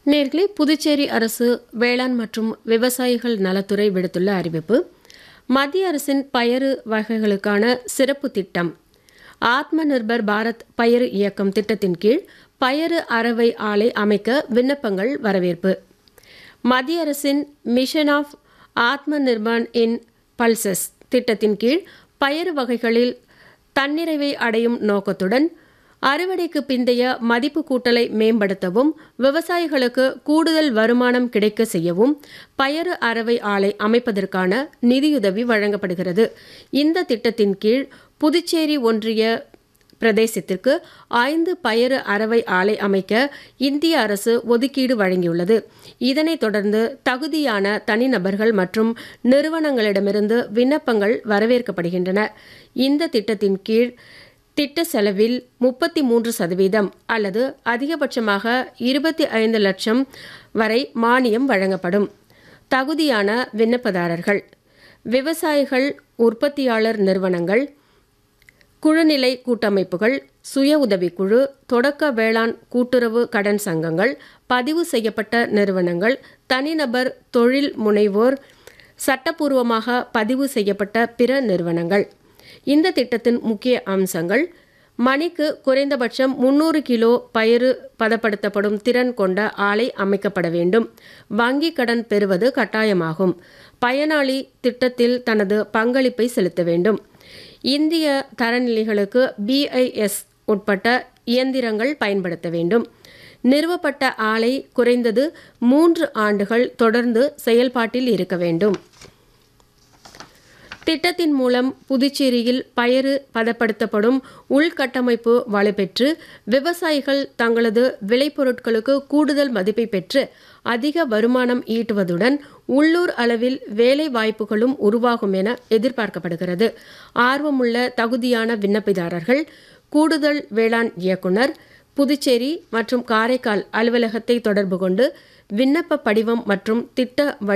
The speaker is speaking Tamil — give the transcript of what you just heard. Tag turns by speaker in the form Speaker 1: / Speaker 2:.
Speaker 1: நேர்களே புதுச்சேரி அரசு வேளாண் மற்றும் விவசாயிகள் நலத்துறை விடுத்துள்ள அறிவிப்பு மத்திய அரசின் பயறு வகைகளுக்கான சிறப்பு திட்டம் ஆத்ம நிர்பர் பாரத் பயறு இயக்கம் திட்டத்தின் கீழ் பயறு அரவை ஆலை அமைக்க விண்ணப்பங்கள் வரவேற்பு மத்திய அரசின் மிஷன் ஆஃப் ஆத்ம நிர்பான் இன் பல்சஸ் திட்டத்தின் கீழ் பயறு வகைகளில் தன்னிறைவை அடையும் நோக்கத்துடன் அறுவடைக்கு பிந்தைய மதிப்பு கூட்டலை மேம்படுத்தவும் விவசாயிகளுக்கு கூடுதல் வருமானம் கிடைக்க செய்யவும் பயறு அரவை ஆலை அமைப்பதற்கான நிதியுதவி வழங்கப்படுகிறது இந்த திட்டத்தின் கீழ் புதுச்சேரி ஒன்றிய பிரதேசத்திற்கு ஐந்து பயறு அரவை ஆலை அமைக்க இந்திய அரசு ஒதுக்கீடு வழங்கியுள்ளது இதனைத் தொடர்ந்து தகுதியான தனிநபர்கள் மற்றும் நிறுவனங்களிடமிருந்து விண்ணப்பங்கள் வரவேற்கப்படுகின்றன இந்த திட்டத்தின் கீழ் திட்ட செலவில் முப்பத்தி மூன்று சதவீதம் அல்லது அதிகபட்சமாக இருபத்தி ஐந்து லட்சம் வரை மானியம் வழங்கப்படும் தகுதியான விண்ணப்பதாரர்கள் விவசாயிகள் உற்பத்தியாளர் நிறுவனங்கள் குழுநிலை கூட்டமைப்புகள் சுய உதவிக்குழு தொடக்க வேளாண் கூட்டுறவு கடன் சங்கங்கள் பதிவு செய்யப்பட்ட நிறுவனங்கள் தனிநபர் தொழில் முனைவோர் சட்டப்பூர்வமாக பதிவு செய்யப்பட்ட பிற நிறுவனங்கள் இந்த திட்டத்தின் முக்கிய அம்சங்கள் மணிக்கு குறைந்தபட்சம் முன்னூறு கிலோ பயிறு பதப்படுத்தப்படும் திறன் கொண்ட ஆலை அமைக்கப்பட வேண்டும் வங்கி கடன் பெறுவது கட்டாயமாகும் பயனாளி திட்டத்தில் தனது பங்களிப்பை செலுத்த வேண்டும் இந்திய தரநிலைகளுக்கு பிஐஎஸ் உட்பட்ட இயந்திரங்கள் பயன்படுத்த வேண்டும் நிறுவப்பட்ட ஆலை குறைந்தது மூன்று ஆண்டுகள் தொடர்ந்து செயல்பாட்டில் இருக்க வேண்டும் திட்டத்தின் மூலம் புதுச்சேரியில் பயறு பதப்படுத்தப்படும் உள்கட்டமைப்பு வலுப்பெற்று விவசாயிகள் தங்களது விளைபொருட்களுக்கு கூடுதல் மதிப்பை பெற்று அதிக வருமானம் ஈட்டுவதுடன் உள்ளூர் அளவில் வேலை வாய்ப்புகளும் உருவாகும் என எதிர்பார்க்கப்படுகிறது ஆர்வமுள்ள தகுதியான விண்ணப்பதாரர்கள் கூடுதல் வேளாண் இயக்குனர் புதுச்சேரி மற்றும் காரைக்கால் அலுவலகத்தை தொடர்பு கொண்டு விண்ணப்ப படிவம் மற்றும் திட்ட